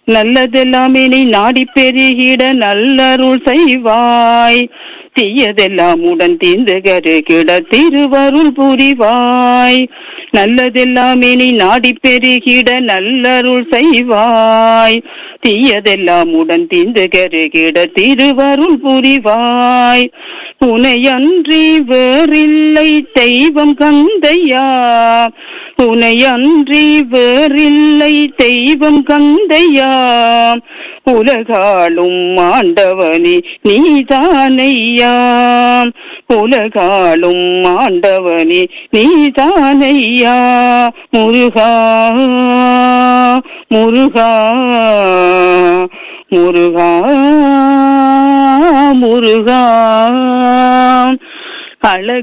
நல்லதெல்லாம் இனி நாடி பெருகிட நல்லருள் செய்வாய் தீயதெல்லாம் உடன் தீர்ந்து கருகிட திருவருள் புரிவாய் நல்லதெல்லாம் இனி நாடி பெருகிட நல்லருள் செய்வாய் தீயதெல்லாம் உடன் தீர்ந்து கருகிட திருவருள் புரிவாய் உனையன்றி வேறில்லை தெய்வம் கந்தையா உனையன்றி வேறில்லை தெய்வம் கந்தையா உலகாளும் ஆண்டவனே நீதானையா உலகாளும் ஆண்டவனே நீதானையா முருகா முருகா முருகா முருகா அழகு